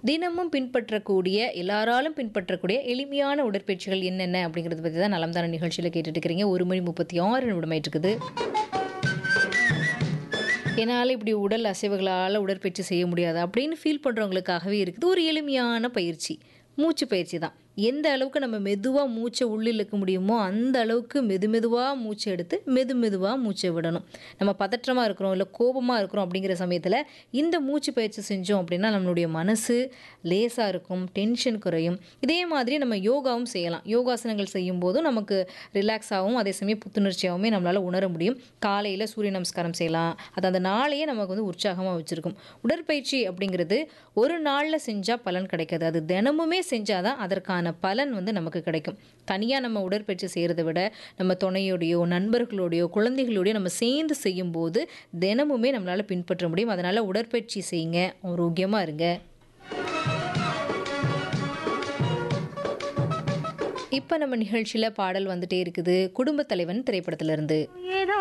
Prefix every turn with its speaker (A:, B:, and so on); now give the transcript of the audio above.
A: தினமும் பின்பற்றக்கூடிய எல்லாராலும் பின்பற்றக்கூடிய எளிமையான உடற்பயிற்சிகள் என்னென்ன அப்படிங்கிறத பற்றி தான் நலம் தான நிகழ்ச்சியில் கேட்டுட்டு இருக்கிறீங்க ஒரு மணி முப்பத்தி ஆறு நிமிடமாயிட்டு இருக்குது என்னால் இப்படி உடல் அசைவுகளால் உடற்பயிற்சி செய்ய முடியாது அப்படின்னு ஃபீல் பண்ணுறவங்களுக்காகவே இருக்குது ஒரு எளிமையான பயிற்சி மூச்சு பயிற்சி தான் எந்த அளவுக்கு நம்ம மெதுவாக மூச்சை உள்ளே இழுக்க முடியுமோ அந்த அளவுக்கு மெது மெதுவாக மூச்சை எடுத்து மெது மெதுவாக மூச்சை விடணும் நம்ம பதற்றமாக இருக்கிறோம் இல்லை கோபமாக இருக்கிறோம் அப்படிங்கிற சமயத்தில் இந்த மூச்சு பயிற்சி செஞ்சோம் அப்படின்னா நம்மளுடைய மனசு லேசாக இருக்கும் டென்ஷன் குறையும் இதே மாதிரி நம்ம யோகாவும் செய்யலாம் யோகாசனங்கள் செய்யும் போதும் நமக்கு ரிலாக்ஸ் ஆகும் அதே சமயம் புத்துணர்ச்சியாகவுமே நம்மளால் உணர முடியும் காலையில் சூரிய நமஸ்காரம் செய்யலாம் அது அந்த நாளையே நமக்கு வந்து உற்சாகமாக வச்சுருக்கும் உடற்பயிற்சி அப்படிங்கிறது ஒரு நாளில் செஞ்சால் பலன் கிடைக்காது அது தினமுமே செஞ்சால் தான் அதற்கான பலன் வந்து நமக்கு கிடைக்கும் தனியாக நம்ம உடற்பயிற்சி செய்கிறத விட நம்ம துணையோடையோ நண்பர்களோடையோ குழந்தைகளோடையோ நம்ம சேர்ந்து செய்யும்போது தினமுமே நம்மளால் பின்பற்ற முடியும் அதனால் உடற்பயிற்சி செய்யுங்க ஆரோக்கியமாக இருங்க இப்போ நம்ம நிகழ்ச்சியில் பாடல் வந்துட்டே இருக்குது குடும்பத் தலைவன் திரைப்படத்திலிருந்து
B: ஏதோ